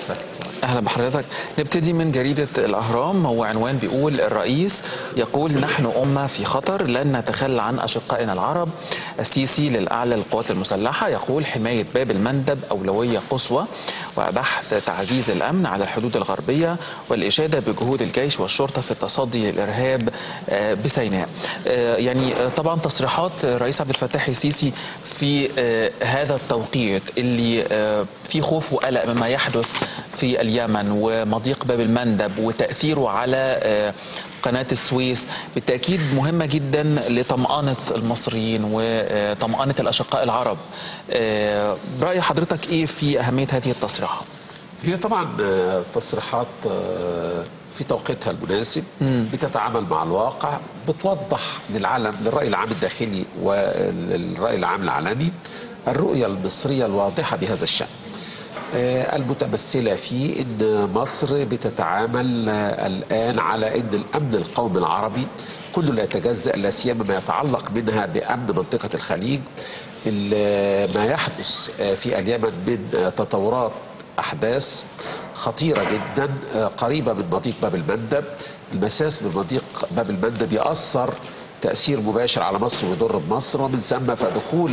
وسهلا اهلا بحضرتك نبتدي من جريده الاهرام هو عنوان بيقول الرئيس يقول نحن امه في خطر لن نتخلى عن اشقائنا العرب السيسي للاعلى للقوات المسلحه يقول حمايه باب المندب اولويه قصوى وبحث تعزيز الامن على الحدود الغربيه والاشاده بجهود الجيش والشرطه في التصدي للارهاب آه، بسيناء آه، يعني آه، طبعا تصريحات الرئيس عبد الفتاح السيسي في آه، هذا التوقيت اللي آه، في خوف وقلق مما يحدث في اليمن ومضيق باب المندب وتاثيره على آه، قناه السويس بالتاكيد مهمه جدا لطمانه المصريين وطمانه الاشقاء العرب آه، راي حضرتك ايه في اهميه هذه التصريحات هي طبعا آه، تصريحات آه، في توقيتها المناسب بتتعامل مع الواقع بتوضح للعالم للرأي العام الداخلي والرأي العام العالمي الرؤية المصرية الواضحة بهذا الشأن آه، المتمثلة في أن مصر بتتعامل آه، الآن على أن الأمن القومي العربي كله لا يتجزأ لا سيما ما يتعلق منها بأمن منطقة الخليج ال- ما يحدث آه، في اليمن من آه، تطورات أحداث خطيرة جدا آه، قريبة من مضيق باب المندب المساس من مضيق باب المندب يأثر تأثير مباشر على مصر ويضر بمصر ومن ثم فدخول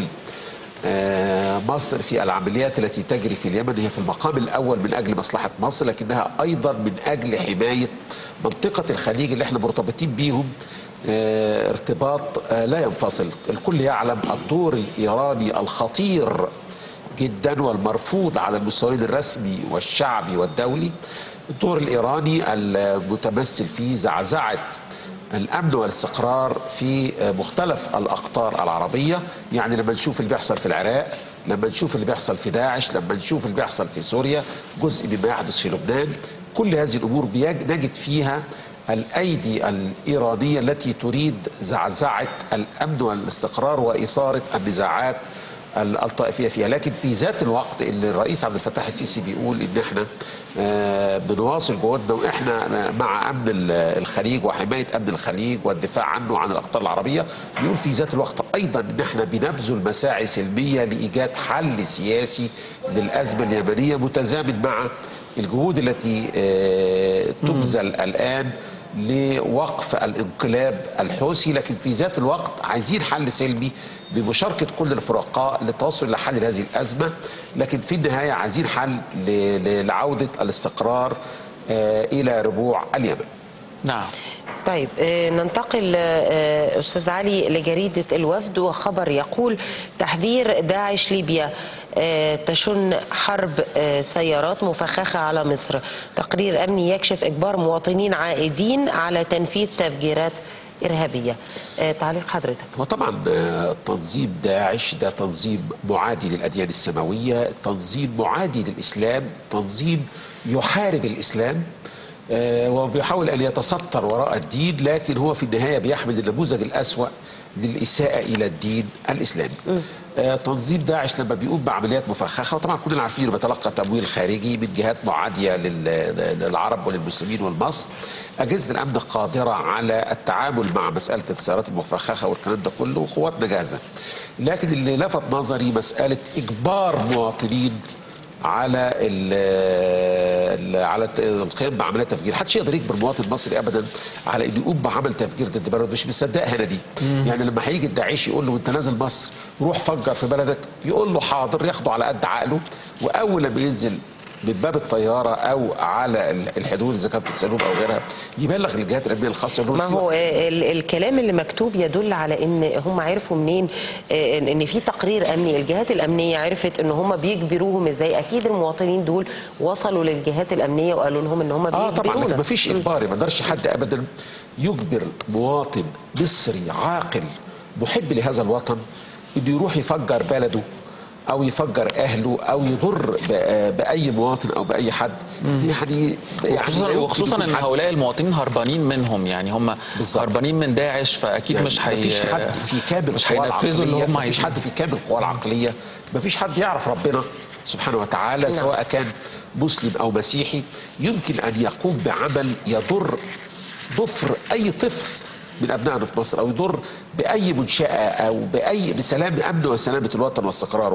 آه، مصر في العمليات التي تجري في اليمن هي في المقام الأول من أجل مصلحة مصر لكنها أيضا من أجل حماية منطقة الخليج اللي احنا مرتبطين بيهم آه، ارتباط آه، لا ينفصل الكل يعلم الدور الإيراني الخطير جدا والمرفوض على المستويين الرسمي والشعبي والدولي الدور الإيراني المتمثل في زعزعة الامن والاستقرار في مختلف الاقطار العربيه يعني لما نشوف اللي بيحصل في العراق لما نشوف اللي بيحصل في داعش لما نشوف اللي بيحصل في سوريا جزء مما يحدث في لبنان كل هذه الامور بيج- نجد فيها الايدي الايرانيه التي تريد زعزعه الامن والاستقرار واثاره النزاعات ال- الطائفيه فيها لكن في ذات الوقت اللي الرئيس عبد الفتاح السيسي بيقول ان احنا آه، بنواصل جهودنا واحنا آه، مع امن ال- الخليج وحمايه امن الخليج والدفاع عنه وعن الاقطار العربيه بيقول في ذات الوقت ايضا ان احنا بنبذل مساعي سلميه لايجاد حل سياسي للازمه اليمنيه متزامن مع الجهود التي آه، تبذل الان لوقف الانقلاب الحوثي لكن في ذات الوقت عايزين حل سلمي بمشاركه كل الفرقاء للتوصل الى حل هذه الازمه لكن في النهايه عايزين حل ل- ل- لعوده الاستقرار آه، الى ربوع اليمن. نعم طيب آه، ننتقل آه، أستاذ علي لجريدة الوفد وخبر يقول تحذير داعش ليبيا آه، تشن حرب آه، سيارات مفخخة على مصر تقرير أمني يكشف إجبار مواطنين عائدين على تنفيذ تفجيرات إرهابية آه، تعليق حضرتك وطبعا آه، تنظيم داعش ده تنظيم معادي للاديان السماويه، تنظيم معادي للاسلام، تنظيم يحارب الاسلام آه، وبيحاول ان يتستر وراء الدين لكن هو في النهايه بيحمل النموذج الاسوا للاساءه الى الدين الاسلامي. آه، تنظيم داعش لما بيقوم بعمليات مفخخه وطبعا كلنا عارفين انه بيتلقى تمويل خارجي من جهات معاديه لل- للعرب وللمسلمين والمصر. اجهزه الامن قادره على التعامل مع مساله السيارات المفخخه والكلام ده كله وقواتنا جاهزه. لكن اللي لفت نظري مساله اجبار مواطنين على ال ال- على الت- القيام بعمليات تفجير، محدش يقدر يجبر مواطن مصري ابدا على انه يقوم بعمل تفجير ضد بلده مش مصدقها انا دي، يعني لما هيجي الداعش يقول له انت نازل مصر روح فجر في بلدك يقول له حاضر ياخده على قد عقله واول لما ينزل من باب الطياره او على ال- الحدود اذا كان في السلوم او غيرها يبلغ الجهات الامنيه الخاصه يقول له ما في هو وقت. آه، ال- الكلام اللي مكتوب يدل على ان هم عرفوا منين آه، ان إن في تقرير امني الجهات الامنيه عرفت ان هم بيجبروهم ازاي اكيد المواطنين دول وصلوا للجهات الامنيه وقالوا لهم ان هم اه طبعا لكن بيجبرونا ما فيش اجبار ما يقدرش حد ابدا يجبر مواطن مصري عاقل محب لهذا الوطن انه يروح يفجر بلده او يفجر اهله او يضر ب- باي مواطن او باي حد يعني يعني وخصوصا لا يمكن وخصوصا يكون ان حد- هؤلاء المواطنين هربانين منهم يعني هم بالظبط. هربانين من داعش فاكيد يعني مش ما هي فيش حد في كامل مش القوى هينفذوا اللي العقلية، هم ما فيش عايزينه حد في كامل القوى العقليه ما فيش حد يعرف ربنا سبحانه وتعالى سواء كان مسلم او مسيحي يمكن ان يقوم بعمل يضر ضفر اي طفل من ابنائنا في مصر او يضر باي منشاه او باي بسلام امن وسلامه الوطن واستقراره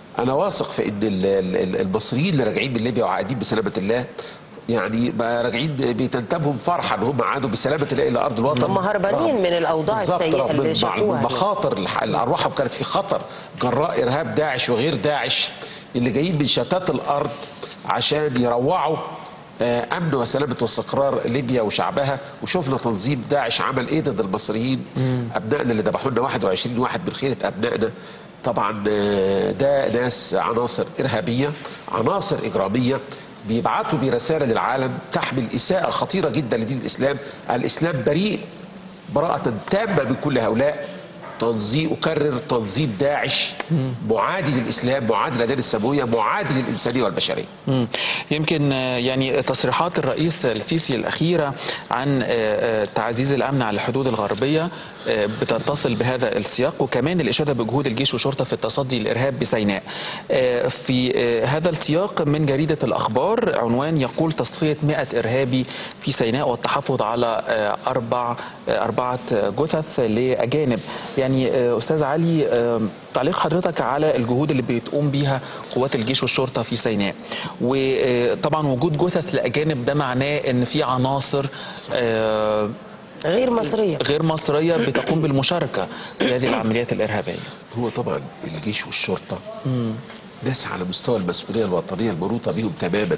انا واثق في ان ال- ال- المصريين اللي راجعين من ليبيا وعائدين بسلامه الله يعني بقى راجعين بتنتابهم فرحه ان هم عادوا بسلامه الله الى ارض الوطن هم هربانين رغم- من الأوضاع بالظبط، السيئة رغم اللي مع- شافوها. مخاطر الح- ارواحهم كانت في خطر جراء ارهاب داعش وغير داعش اللي جايين من شتات الارض عشان يروعوا آه، امن وسلامه واستقرار ليبيا وشعبها وشفنا تنظيم داعش عمل ايه ضد المصريين ابنائنا اللي ذبحوا لنا 21 واحد من خيره ابنائنا طبعا آه، ده ناس عناصر ارهابيه عناصر اجراميه بيبعتوا برساله للعالم تحمل اساءه خطيره جدا لدين الاسلام الاسلام بريء براءة تامة من كل هؤلاء تنظيم أكرر تنظيم داعش معادي للإسلام معادي للأديان السماوية معادي للإنسانية والبشرية مم. يمكن آه، يعني تصريحات الرئيس السيسي الأخيرة عن آه، آه، تعزيز الأمن على الحدود الغربية آه، بتتصل بهذا السياق وكمان الإشادة بجهود الجيش والشرطة في التصدي للإرهاب بسيناء آه، في آه، هذا السياق من جريدة الأخبار عنوان يقول تصفية 100 إرهابي في سيناء والتحفظ على آه، أربع آه، أربعة جثث لأجانب يعني آه، أستاذ علي آه، تعليق حضرتك على الجهود اللي بتقوم بيها قوات الجيش والشرطه في سيناء وطبعا وجود جثث لاجانب ده معناه ان في عناصر آه، غير مصرية غير مصريه بتقوم بالمشاركه في هذه العمليات الارهابيه هو طبعا الجيش والشرطة ناس على مستوى المسؤولية الوطنية المنوطة بهم تماما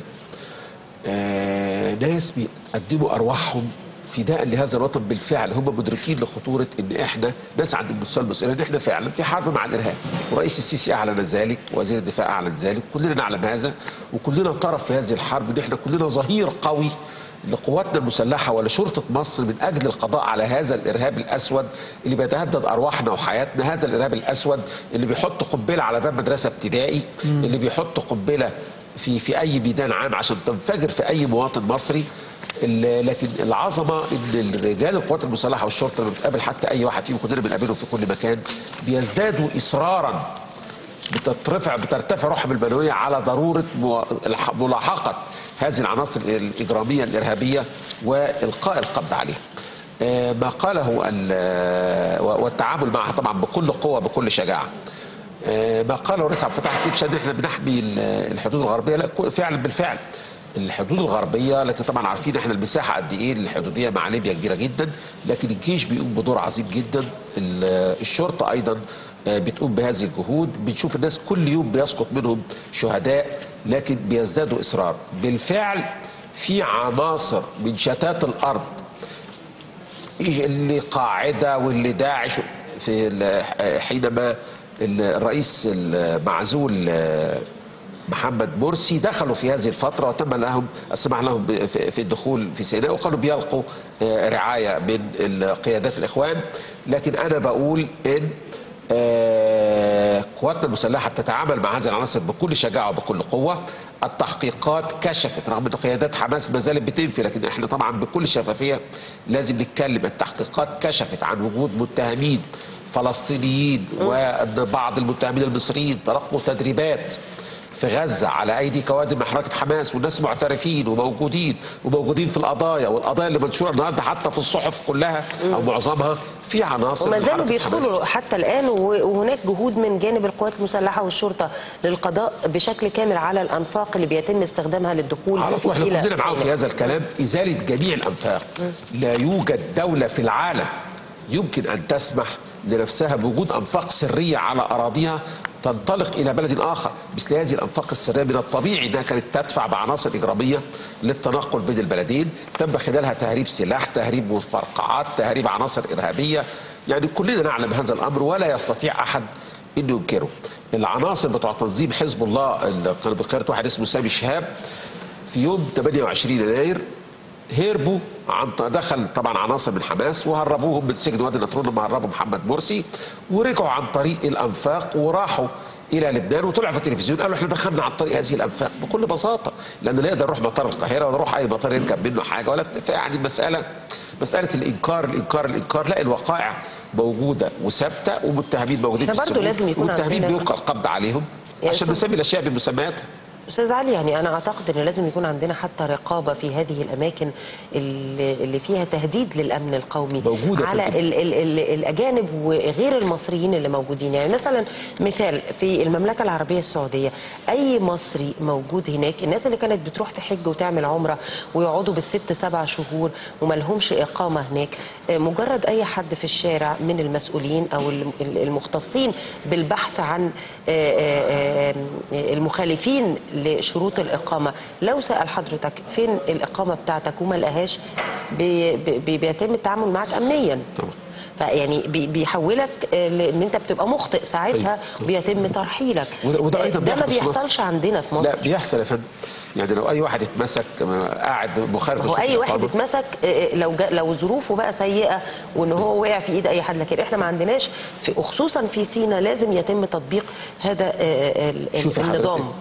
آه ناس بيقدموا أرواحهم فداء لهذا الوطن بالفعل هم مدركين لخطورة ان احنا ناس عند مستوى المسؤولية ان احنا فعلا في حرب مع الارهاب ورئيس السيسي اعلن ذلك وزير الدفاع اعلن ذلك كلنا نعلم هذا وكلنا طرف في هذه الحرب ان احنا كلنا ظهير قوي لقواتنا المسلحة ولشرطة مصر من أجل القضاء على هذا الإرهاب الأسود اللي بيتهدد أرواحنا وحياتنا هذا الإرهاب الأسود اللي بيحط قنبلة على باب مدرسة ابتدائي اللي بيحط قنبلة في في أي ميدان عام عشان تنفجر في أي مواطن مصري ال- لكن العظمه ان الرجال القوات المسلحه والشرطه لما بتقابل حتى اي واحد فيهم كلنا بنقابلهم في كل مكان بيزدادوا اصرارا بترتفع بترتفع روحهم المعنويه على ضروره مو- الح- ملاحقه هذه العناصر الاجراميه الارهابيه والقاء القبض عليها. آه، ما قاله ال- والتعامل معها طبعا بكل قوه بكل شجاعه. آه، ما قاله الرئيس عبد الفتاح السيسي ان احنا بنحمي ال- الحدود الغربيه لا كو- فعلا بالفعل الحدود الغربيه لكن طبعا عارفين احنا المساحه قد ايه الحدوديه مع ليبيا كبيره جدا لكن الجيش بيقوم بدور عظيم جدا ال- الشرطه ايضا آه، بتقوم بهذه الجهود بنشوف الناس كل يوم بيسقط منهم شهداء لكن بيزدادوا اصرار بالفعل في عناصر من شتات الارض اللي قاعده واللي داعش في ال- حينما الرئيس المعزول محمد مرسي دخلوا في هذه الفتره وتم لهم السماح لهم ب- في في الدخول في سيناء وكانوا بيلقوا آه، رعايه من ال- قيادات الاخوان لكن انا بقول ان آه، قواتنا المسلحه بتتعامل مع هذه العناصر بكل شجاعه وبكل قوه التحقيقات كشفت رغم ان قيادات حماس ما زالت بتنفي لكن احنا طبعا بكل شفافيه لازم نتكلم التحقيقات كشفت عن وجود متهمين فلسطينيين وان بعض المتهمين المصريين تلقوا تدريبات في غزه على ايدي كوادر من حركه حماس والناس معترفين وموجودين وموجودين في القضايا والقضايا اللي منشوره النهارده حتى في الصحف كلها او معظمها في عناصر وما من زالوا حركة حماس. بيدخلوا حتى الآن وهناك جهود من جانب القوات المسلحة والشرطة للقضاء بشكل كامل على الأنفاق اللي بيتم استخدامها للدخول على طول احنا إلى كلنا معاهم في سيناء. هذا الكلام ازاله جميع الانفاق لا يوجد دوله في العالم يمكن ان تسمح لنفسها بوجود انفاق سريه على اراضيها تنطلق الى بلد اخر مثل هذه الانفاق السريه من الطبيعي انها كانت تدفع بعناصر اجراميه للتنقل بين البلدين تم خلالها تهريب سلاح تهريب مفرقعات تهريب عناصر ارهابيه يعني كلنا نعلم هذا الامر ولا يستطيع احد انه ينكره العناصر بتوع تنظيم حزب الله اللي كان بقياده واحد اسمه سامي شهاب في يوم 28 يناير هربوا عن دخل طبعا عناصر من حماس وهربوهم من سجن وادي النطرون لما هربوا محمد مرسي ورجعوا عن طريق الانفاق وراحوا الى لبنان وطلعوا في التلفزيون قالوا احنا دخلنا عن طريق هذه الانفاق بكل بساطه لان لا يقدر يروح مطار القاهره ولا يروح اي مطار يركب منه حاجه ولا يعني مساله مساله الانكار الانكار الانكار لا الوقائع موجوده وثابته ومتهمين موجودين إحنا في برضو السجون لازم يكون والمتهمين عندنا- بيلقى القبض عليهم يا عشان أستاذ- نسمي الاشياء بمسمياتها استاذ علي يعني انا اعتقد ان لازم يكون عندنا حتى رقابه في هذه الاماكن اللي اللي فيها تهديد للامن القومي موجودة في على الدول. ال ال ال الاجانب وغير المصريين اللي موجودين يعني مثلا مثال في المملكه العربيه السعوديه اي مصري موجود هناك الناس اللي كانت بتروح تحج وتعمل عمره ويقعدوا بالست سبع شهور وما لهمش اقامه هناك آه، مجرد اي حد في الشارع من المسؤولين او الم- المختصين بالبحث عن آه، آه، آه، المخالفين لشروط الاقامه لو سال حضرتك فين الاقامه بتاعتك وما لقاهاش بي- بي- بيتم التعامل معك امنيا طبعا. فيعني بي- بيحولك آه، لان انت بتبقى مخطئ ساعتها أيوة. بيتم ترحيلك وده- وده أيضاً ده ما بيحدث في مصر. بيحصلش عندنا في لا مصر بيحصل يا فندم يعني لو اي واحد اتمسك آه، قاعد مخالف هو لشروط اي واحد الإقامة، اتمسك آه، لو جا لو ظروفه بقى سيئه وان هو وقع في ايد اي حد لكن احنا ما عندناش في وخصوصا في سينا لازم يتم تطبيق هذا آه، آه، ال- شوفي النظام حضرتك،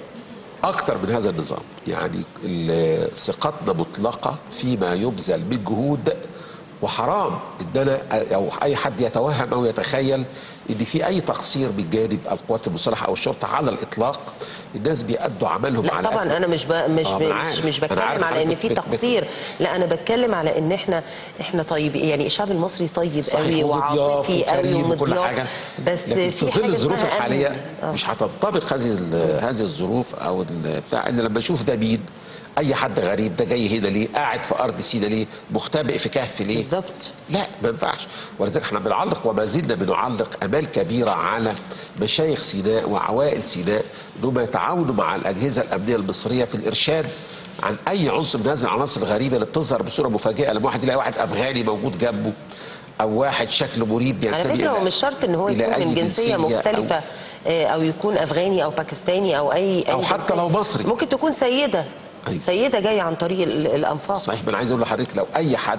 اكتر من هذا النظام يعني ال- ثقتنا مطلقه فيما يبذل من جهود وحرام ان انا او اي حد يتوهم او يتخيل ان في اي تقصير من جانب القوات المسلحه او الشرطه على الاطلاق الناس بيأدوا عملهم لا على طبعا أكمل. انا مش ب... مش آه، ب... ما أنا مش عارف. مش أنا بتكلم عارف على ان حضرتك في بت- بت- تقصير لا انا بتكلم على ان احنا احنا طيب يعني الشعب المصري طيب صحيح قوي ومضياف وعاطفي قوي وكريم وكل ومضياف حاجه بس لكن في في ظل حاجة الظروف اسمها الحاليه أمن. آه. مش هتنطبق هذه ال- هذه الظروف او ال- بتاع ان لما اشوف ده مين اي حد غريب ده جاي هنا ليه قاعد في ارض سينا ليه مختبئ في كهف ليه بالظبط لا ما ينفعش ولذلك احنا بنعلق وما زلنا بنعلق امال كبيره على مشايخ سيناء وعوائل سيناء انهم يتعاونوا مع الاجهزه الامنيه المصريه في الارشاد عن اي عنصر من هذه العناصر الغريبه اللي بتظهر بصوره مفاجئه لما واحد يلاقي واحد افغاني موجود جنبه او واحد شكله مريب على ينتمي فكره هو إلى- مش شرط ان هو إلى يكون أي من جنسيه أو- مختلفه آه، او يكون افغاني او باكستاني او اي أو أي حتى جنسية. لو مصري. ممكن تكون سيده أيوة. سيده جايه عن طريق ال- الانفاق صحيح ما انا عايز اقول لحضرتك لو اي حد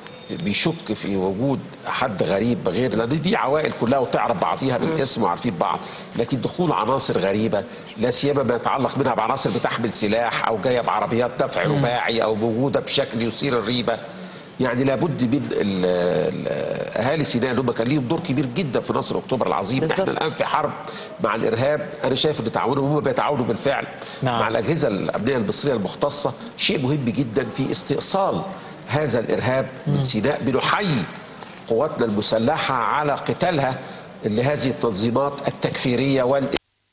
بيشك في وجود حد غريب غير لان دي عوائل كلها وتعرف بعضيها بالاسم وعارفين بعض لكن دخول عناصر غريبه لا سيما ما يتعلق منها بعناصر بتحمل سلاح او جايه بعربيات دفع رباعي او موجوده بشكل يثير الريبه يعني لابد من ال- ال- اهالي سيناء ان هم كان ليهم دور كبير جدا في نصر اكتوبر العظيم بالظبط. احنا الان في حرب مع الارهاب انا شايف ان تعاونهم هم بيتعاونوا بالفعل نعم. مع الاجهزه الامنيه المصريه المختصه شيء مهم جدا في استئصال هذا الارهاب من سيناء بنحيي قواتنا المسلحه على قتالها لهذه التنظيمات التكفيريه وال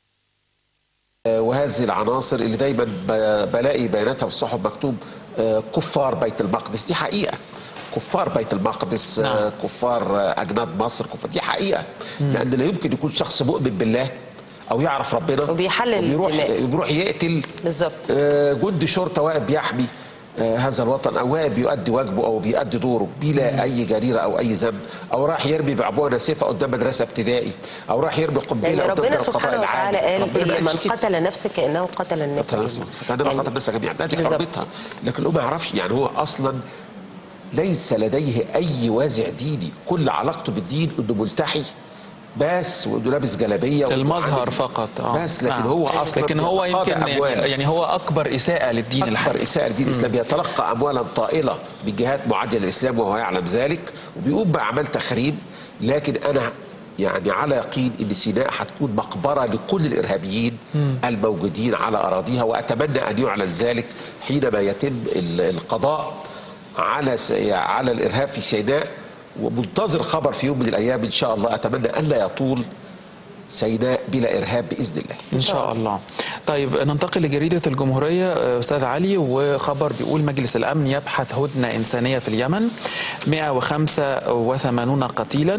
وهذه العناصر اللي دايما ب- بلاقي بياناتها في الصحف مكتوب آه، كفار بيت المقدس دي حقيقه كفار بيت المقدس آه، نعم. كفار آه، اجناد مصر كفار دي حقيقه لان لا يمكن يكون شخص مؤمن بالله او يعرف ربنا وبيحلل وبيروح الدماء. بيروح يقتل بالظبط آه، جندي شرطه واقف بيحمي آه، هذا الوطن او واقف بيؤدي واجبه او بيؤدي دوره بلا اي جريره او اي ذنب او راح يرمي بعبوه ناسفه قدام مدرسه ابتدائي او راح يرمي قنبله لان قدام ربنا دار القضاء سبحانه وتعالى العالي. قال ربنا ما إن من قالش كده. قتل نفسه كانه قتل الناس قتل نفسه فكان يعني قتل الناس جميعا ده دي بالظبط. حرمتها لكن هو ما يعرفش يعني هو اصلا ليس لديه اي وازع ديني كل علاقته بالدين انه ملتحي بس وانه لابس جلابيه وإنه المظهر عامل- فقط آه. بس لكن نعم. هو اصلا لكن هو بيتقاضى يمكن أموال. يعني, يعني هو اكبر اساءه للدين اكبر الحقيقي اساءه لدين الاسلام يتلقى اموالا طائله من جهات معاديه للاسلام وهو يعلم ذلك وبيقوم باعمال تخريب لكن انا يعني على يقين ان سيناء هتكون مقبره لكل الارهابيين الموجودين على اراضيها واتمنى ان يعلن ذلك حينما يتم ال- القضاء على س- على الارهاب في سيناء ومنتظر خبر في يوم من الايام ان شاء الله اتمنى الا يطول سيناء بلا ارهاب باذن الله ان شاء الله طيب ننتقل لجريده الجمهوريه آه، استاذ علي وخبر بيقول مجلس الامن يبحث هدنه انسانيه في اليمن 185 قتيلا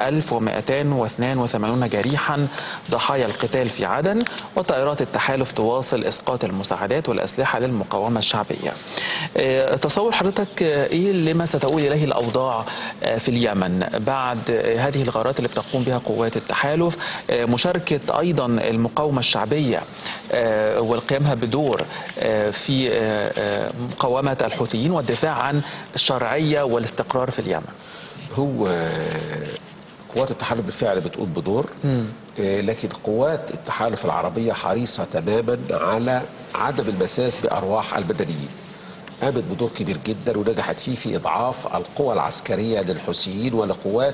و1282 جريحا ضحايا القتال في عدن وطائرات التحالف تواصل اسقاط المساعدات والاسلحه للمقاومه الشعبيه آه، تصور حضرتك آه، ايه لما ستؤول اليه الاوضاع آه، في اليمن بعد آه، هذه الغارات اللي بتقوم بها قوات التحالف آه، مشاركه ايضا المقاومه الشعبيه آه، والقيامها بدور آه، في آه، آه، مقاومه الحوثيين والدفاع عن الشرعيه والاستقرار في اليمن هو قوات التحالف بالفعل بتقوم بدور آه، لكن قوات التحالف العربية حريصة تماما على عدم المساس بأرواح المدنيين قامت بدور كبير جدا ونجحت فيه في إضعاف القوى العسكرية للحوثيين ولقوات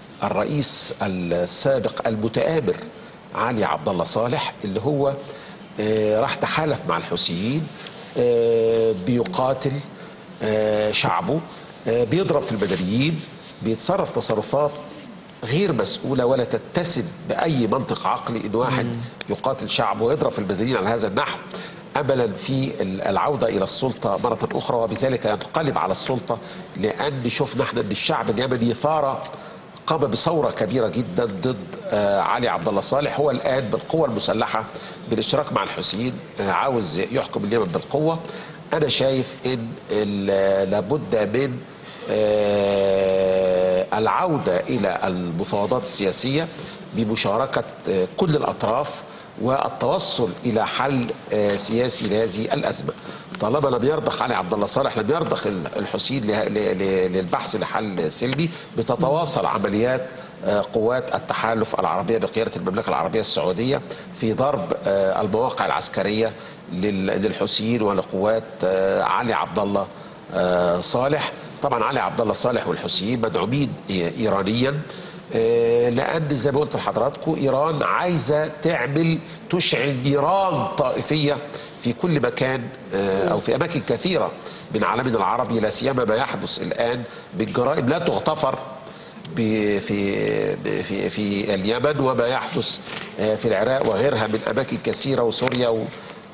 الرئيس السابق المتآمر علي عبد الله صالح اللي هو آه، راح تحالف مع الحوثيين آه، بيقاتل آه، شعبه آه، بيضرب في المدنيين بيتصرف تصرفات غير مسؤولة ولا تتسم بأي منطق عقلي إن واحد يقاتل شعبه ويضرب في المدنيين على هذا النحو املا في العوده الى السلطه مره اخرى وبذلك ينقلب على السلطه لان شفنا احنا ان الشعب اليمني ثار قام بثوره كبيره جدا ضد آه، علي عبد الله صالح هو الان بالقوه المسلحه بالاشتراك مع الحوثيين آه، عاوز يحكم اليمن بالقوه انا شايف ان ال- لابد من آه، العوده الى المفاوضات السياسيه بمشاركه آه، كل الاطراف والتوصل الى حل آه، سياسي لهذه الازمه. طالما لم يرضخ علي عبد الله صالح لم يرضخ ال- الحوثيين له- ل- ل- للبحث لحل سلمي بتتواصل عمليات آه، قوات التحالف العربيه بقياده المملكه العربيه السعوديه في ضرب آه، المواقع العسكريه لل- للحوثيين ولقوات آه، علي عبد الله آه، صالح. طبعا علي عبد الله صالح والحوثيين مدعومين إي- ايرانيا آه، لان زي ما قلت لحضراتكم ايران عايزه تعمل تشعل نيران طائفيه في كل مكان آه، او في اماكن كثيره من عالمنا العربي لا سيما ما يحدث الان من جرائم لا تغتفر ب- في ب- في في اليمن وما يحدث آه، في العراق وغيرها من اماكن كثيره وسوريا و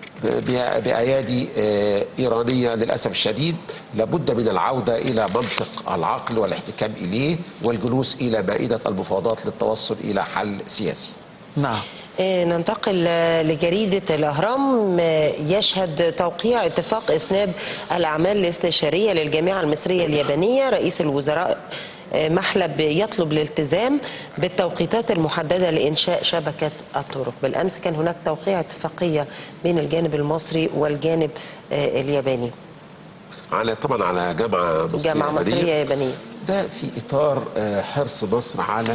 ب- بأيادي آه، إيرانية للأسف الشديد لابد من العودة إلى منطق العقل والاحتكام إليه والجلوس إلى مائدة المفاوضات للتوصل إلى حل سياسي نعم آه، ننتقل آه، لجريدة الأهرام آه، يشهد توقيع اتفاق إسناد الأعمال الاستشارية للجامعة المصرية اليابانية رئيس الوزراء آه، محلب يطلب الالتزام بالتوقيتات المحددة لإنشاء شبكة الطرق بالأمس كان هناك توقيع اتفاقية بين الجانب المصري والجانب آه، الياباني على طبعا على جامعة مصرية جامعة مصرية يابانية. يابانية ده في إطار آه، حرص مصر على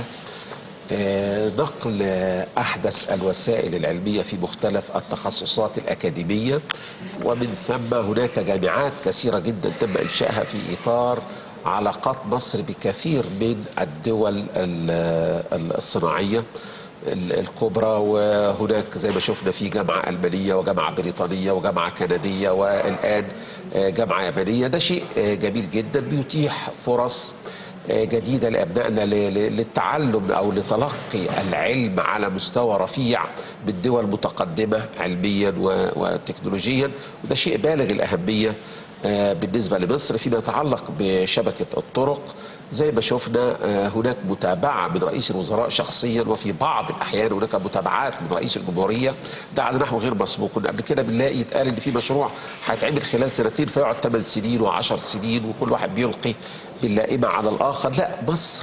آه، نقل آه، أحدث الوسائل العلمية في مختلف التخصصات الأكاديمية ومن ثم هناك جامعات كثيرة جدا تم إنشائها في إطار علاقات مصر بكثير من الدول ال- ال- الصناعية ال- الكبرى وهناك زي ما شفنا في جامعة ألمانية وجامعة بريطانية وجامعة كندية والآن آه، جامعة يابانية ده شيء آه، جميل جدا بيتيح فرص آه، جديدة لأبنائنا ل- ل- للتعلم أو لتلقي العلم على مستوى رفيع بالدول متقدمة علميا و- وتكنولوجيا وده شيء بالغ الأهمية آه، بالنسبة لمصر فيما يتعلق بشبكة الطرق زي ما شفنا آه، هناك متابعة من رئيس الوزراء شخصيا وفي بعض الأحيان هناك متابعات من رئيس الجمهورية ده على نحو غير مسبوق كنا قبل كده بنلاقي يتقال إن في مشروع هيتعمل خلال سنتين فيقعد 8 سنين و10 سنين وكل واحد بيلقي باللائمة على الآخر لا مصر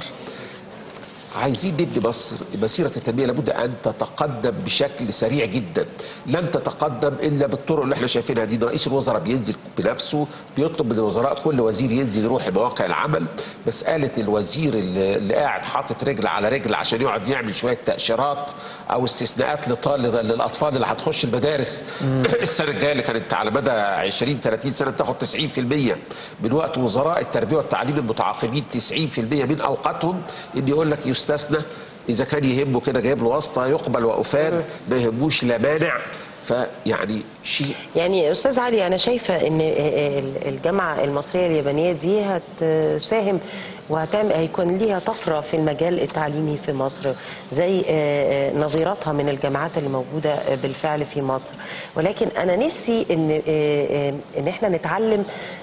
عايزين نبني مصر مسيرة التنمية لابد أن تتقدم بشكل سريع جدا لن تتقدم إلا بالطرق اللي احنا شايفينها دي رئيس الوزراء بينزل بنفسه بيطلب من الوزراء كل وزير ينزل يروح مواقع العمل مسألة الوزير اللي, اللي قاعد حاطط رجل على رجل عشان يقعد يعمل شوية تأشيرات أو استثناءات لطالب للأطفال اللي هتخش المدارس السنة الجاية اللي كانت على مدى 20 30 سنة بتاخد 90% من وقت وزراء التربية والتعليم المتعاقبين 90% من أوقاتهم إن يقول لك يستثنى إذا كان يهمه كده جايب له واسطة يقبل وأفاد ما يهموش لا مانع فيعني شيء يعني استاذ علي انا شايفه ان الجامعه المصريه اليابانيه دي هتساهم وهتعمل هيكون ليها طفره في المجال التعليمي في مصر زي نظيرتها من الجامعات اللي موجوده بالفعل في مصر ولكن انا نفسي ان ان احنا نتعلم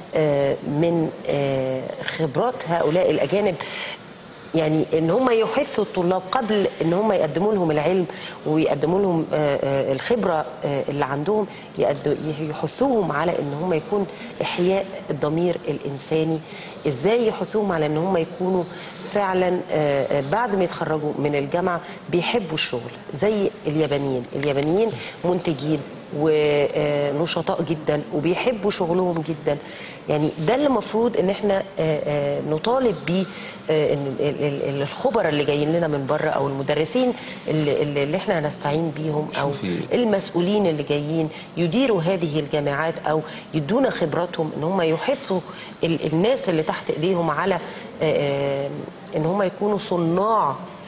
من خبرات هؤلاء الاجانب يعني ان هم يحثوا الطلاب قبل ان هم يقدموا لهم العلم ويقدموا لهم الخبره اللي عندهم يحثوهم على ان هم يكون احياء الضمير الانساني ازاي يحثوهم على ان هم يكونوا فعلا بعد ما يتخرجوا من الجامعه بيحبوا الشغل زي اليابانيين اليابانيين منتجين ونشطاء جدا وبيحبوا شغلهم جدا يعني ده اللي المفروض ان احنا نطالب بيه ان الخبراء اللي جايين لنا من بره او المدرسين اللي, اللي احنا هنستعين بيهم او المسؤولين اللي جايين يديروا هذه الجامعات او يدونا خبراتهم ان هم يحثوا الناس اللي تحت ايديهم على ان هم يكونوا صناع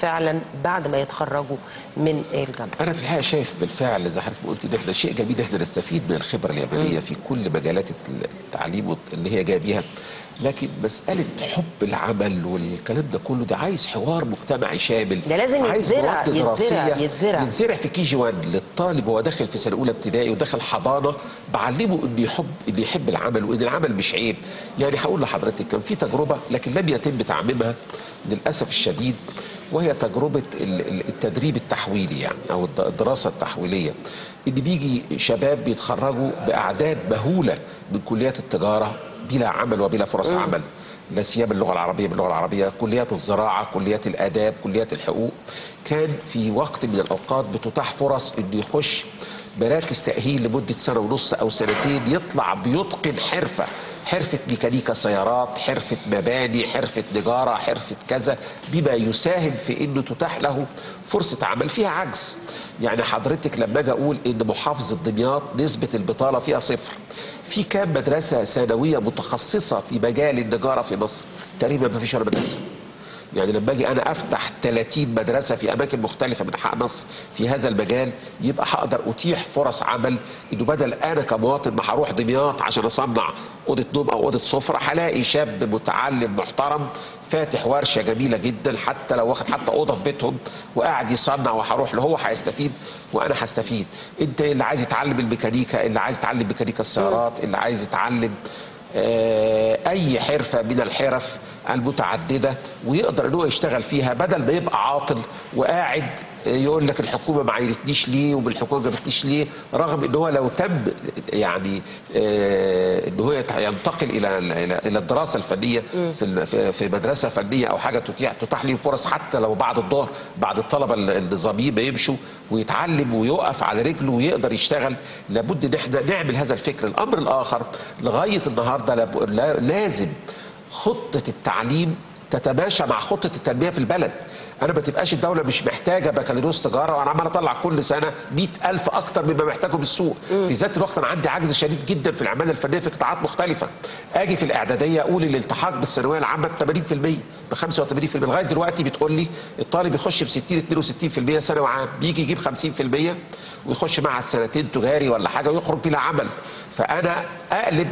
فعلا بعد ما يتخرجوا من الجامعه انا في الحقيقه شايف بالفعل زي حضرتك ما قلت ان احنا شيء جميل احنا نستفيد من الخبره اليابانيه في كل مجالات التعليم والت- اللي هي جايه بيها لكن مساله حب العمل والكلام ده كله ده عايز حوار مجتمعي شامل ده لازم عايز يتزرع- مواد يتزرع- دراسيه يتزرع. يتزرع في كي جي 1 للطالب وهو داخل في سنه اولى ابتدائي وداخل حضانه بعلمه انه يحب انه يحب العمل وان العمل مش عيب يعني هقول لحضرتك كان في تجربه لكن لم يتم تعميمها للاسف الشديد وهي تجربه ال- ال- التدريب التحويلي يعني او الد- الدراسه التحويليه ان بيجي شباب بيتخرجوا باعداد مهوله من كليات التجاره بلا عمل وبلا فرص عمل لا سيما اللغه العربيه باللغه العربيه كليات الزراعه كليات الاداب كليات الحقوق كان في وقت من الاوقات بتتاح فرص انه يخش مراكز تاهيل لمده سنه ونص او سنتين يطلع بيتقن حرفه حرفة ميكانيكا سيارات حرفة مباني حرفة نجارة حرفة كذا بما يساهم في انه تتاح له فرصة عمل فيها عجز يعني حضرتك لما اجي اقول ان محافظة دمياط نسبة البطالة فيها صفر في كام مدرسة ثانوية متخصصة في مجال النجارة في مصر تقريبا ما فيش ولا مدرسة يعني لما اجي انا افتح 30 مدرسه في اماكن مختلفه من انحاء مصر في هذا المجال يبقى هقدر اتيح فرص عمل انه بدل انا كمواطن ما هروح دمياط عشان اصنع اوضه نوم او اوضه سفره هلاقي شاب متعلم محترم فاتح ورشه جميله جدا حتى لو واخد حتى اوضه في بيتهم وقاعد يصنع وهروح له هو هيستفيد وانا هستفيد انت اللي عايز يتعلم الميكانيكا اللي عايز يتعلم ميكانيكا السيارات اللي عايز يتعلم آه، اي حرفه من الحرف المتعدده ويقدر ان هو يشتغل فيها بدل ما يبقى عاطل وقاعد آه، يقول لك الحكومه ما عينتنيش ليه والحكومه ما جابتنيش ليه رغم ان هو لو تم يعني آه، ان هو يت- ينتقل الى الى الى الدراسه الفنيه في ال- في- في مدرسه فنيه او حاجه تتيح تتاح له فرص حتى لو بعد الظهر بعد الطلبه ال- النظاميين ما يمشوا ويتعلم ويقف على رجله ويقدر يشتغل لابد ان احنا نعمل هذا الفكر الامر الاخر لغايه النهارده لاب- لا- لازم خطه التعليم تتماشى مع خطه التنميه في البلد انا ما تبقاش الدوله مش محتاجه بكالوريوس تجاره وانا عمال اطلع كل سنه 100000 اكتر مما محتاجه بالسوق في ذات الوقت انا عندي عجز شديد جدا في العماله الفنيه في قطاعات مختلفه اجي في الاعداديه اقول الالتحاق بالثانويه العامه ب 80% ب 85% لغايه دلوقتي بتقول لي الطالب يخش ب 60 62% ثانوي عام بيجي يجيب 50% ويخش معهد سنتين تجاري ولا حاجه ويخرج بلا عمل فانا اقلب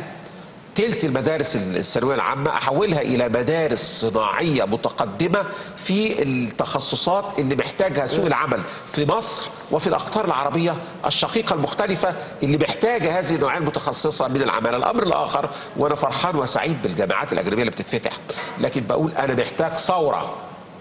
تلت المدارس الثانويه العامه احولها الى مدارس صناعيه متقدمه في التخصصات اللي محتاجها سوق العمل في مصر وفي الاقطار العربيه الشقيقه المختلفه اللي محتاجه هذه النوعيه المتخصصه من العماله، الامر الاخر وانا فرحان وسعيد بالجامعات الاجنبيه اللي بتتفتح، لكن بقول انا محتاج ثوره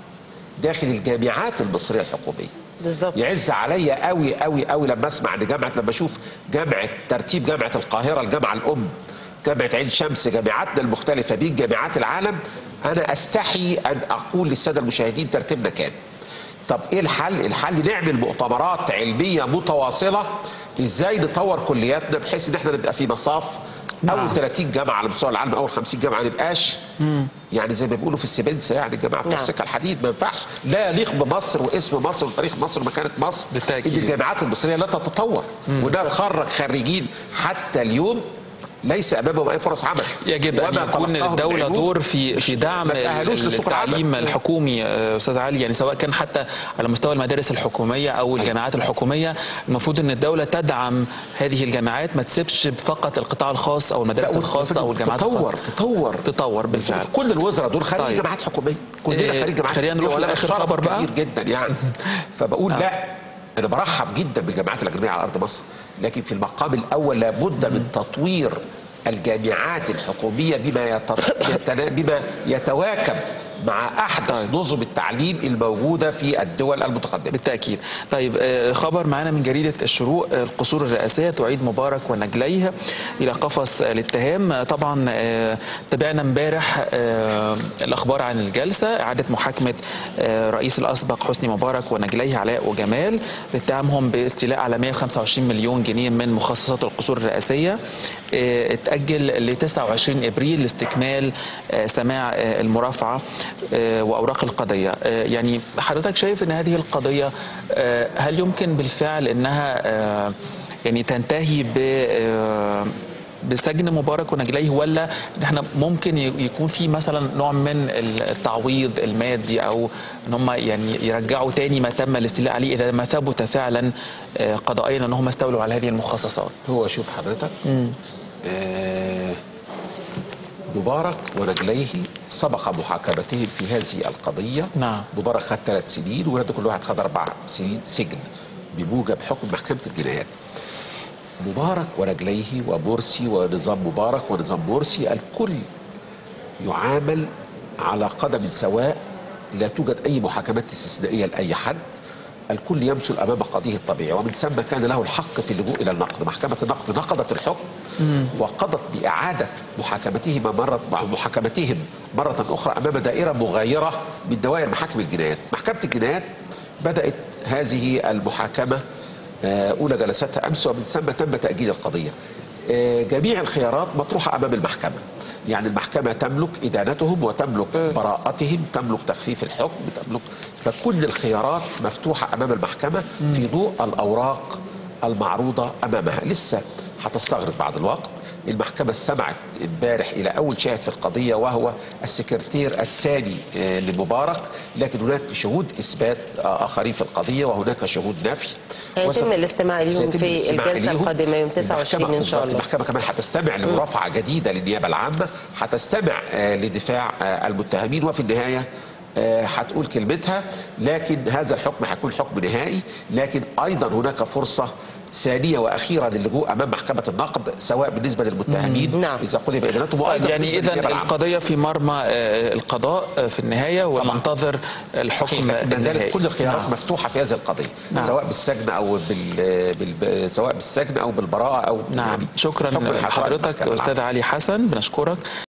داخل الجامعات المصريه الحكوميه. بالظبط. يعز عليا قوي قوي قوي لما اسمع ان جامعه لما اشوف جامعه ترتيب جامعه القاهره الجامعه الام جامعه عين شمس جامعاتنا المختلفه بين جامعات العالم انا استحي ان اقول للساده المشاهدين ترتيبنا كام طب ايه الحل الحل نعمل مؤتمرات علميه متواصله ازاي نطور كلياتنا بحيث ان احنا نبقى في مصاف اول 30 جامعه على مستوى العالم اول 50 جامعه نبقاش يعني زي ما بيقولوا في السبنسه يعني الجامعه بتوع نعم. السكه الحديد ما ينفعش لا يليق بمصر واسم مصر وتاريخ مصر ومكانه مصر بالتأكيد. ان الجامعات المصريه لا تتطور وده تخرج خريجين حتى اليوم ليس امامهم اي فرص عمل يجب ان وما يكون تلقاهم الدوله العلوم دور في في دعم ما تأهلوش لسوق التعليم العمل. الحكومي آه، استاذ علي يعني سواء كان حتى على مستوى المدارس الحكوميه او الجامعات الحكوميه المفروض ان الدوله تدعم هذه الجامعات ما تسيبش فقط القطاع الخاص او المدارس لا، الخاصه او الجامعات تطور الخاصه تطور تطور بالفعل كل الوزراء دول خريج طيب. جامعات حكوميه كلنا إيه، خريج جامعات خلينا نروح حكومية، ولا لآخر شرف خبر بقى. كبير جدا يعني فبقول لا انا برحب جدا بالجامعات الاجنبيه على ارض مصر لكن في المقام الاول لابد من تطوير الجامعات الحكوميه بما يت- يتنا- بما يتواكب مع احدث طيب. نظم التعليم الموجوده في الدول المتقدمه بالتأكيد طيب آه، خبر معنا من جريدة الشروق آه، القصور الرئاسية تعيد مبارك ونجليه إلى قفص الاتهام آه، طبعا آه، تابعنا امبارح آه، الأخبار عن الجلسة إعادة محاكمة آه، الرئيس الأسبق حسني مبارك ونجليه علاء وجمال لاتهامهم باستيلاء على 125 مليون جنيه من مخصصات القصور الرئاسية آه، اتأجل ل 29 إبريل لاستكمال آه، سماع آه، المرافعة آه، وأوراق القضية آه، يعني حضرتك شايف أن هذه القضية آه، هل يمكن بالفعل أنها آه، يعني تنتهي ب آه، بسجن مبارك ونجليه ولا إن احنا ممكن ي- يكون في مثلا نوع من التعويض المادي او ان هم يعني يرجعوا تاني ما تم الاستيلاء عليه اذا ما ثبت فعلا آه، قضائيا ان هم استولوا على هذه المخصصات هو شوف حضرتك آه مبارك ونجليه سبق محاكمتهم في هذه القضية نعم. مبارك خد ثلاث سنين وولاد كل واحد خد أربع سنين سجن بموجب حكم محكمة الجنايات مبارك ورجليه ومرسي ونظام مبارك ونظام مرسي الكل يعامل على قدم سواء لا توجد أي محاكمات استثنائية لأي حد الكل يمثل أمام قاضيه الطبيعي ومن ثم كان له الحق في اللجوء إلى النقد محكمة النقد نقضت الحكم وقضت بإعادة محاكمتهما مرة محاكمتهم مرة أخرى أمام دائرة مغايرة من دوائر محاكم الجنايات محكمة الجنايات بدأت هذه المحاكمة آه، أولى جلساتها أمس ومن ثم تم تأجيل القضية آه، جميع الخيارات مطروحة أمام المحكمة يعني المحكمة تملك إدانتهم وتملك براءتهم تملك تخفيف الحكم تملك فكل الخيارات مفتوحة أمام المحكمة في ضوء الأوراق المعروضة أمامها لسه هتستغرق بعض الوقت المحكمة استمعت امبارح إلى أول شاهد في القضية وهو السكرتير الثاني آه، لمبارك لكن هناك شهود إثبات آه، آخرين في القضية وهناك شهود نفي هيتم وسط- الاستماع ليهم سيتم في الاستماع الجلسة ليهم. القادمة يوم 29 المحكمة إن شاء بالظبط، الله. المحكمة كمان هتستمع لمرافعة جديدة للنيابة العامة هتستمع آه، لدفاع آه، المتهمين وفي النهاية آه، هتقول كلمتها لكن هذا الحكم هيكون حكم نهائي لكن أيضا هناك فرصة ثانية وأخيرة للجوء أمام محكمة النقد سواء بالنسبة للمتهمين نعم. إذا قضي بإدانتهم وأيضا يعني بالنسبة اذا للنيابة العامة. القضيه في مرمى آه، القضاء آه، في النهايه وننتظر صحيح الحكم لكن ما زالت النهائي كل الخيارات نعم. مفتوحة في هذه القضية نعم. سواء بالسجن أو بال... بال... سواء بالسجن أو بالبراءة أو نعم يعني شكرا حكم الحكم لحضرتك المحكمة. استاذ علي حسن بنشكرك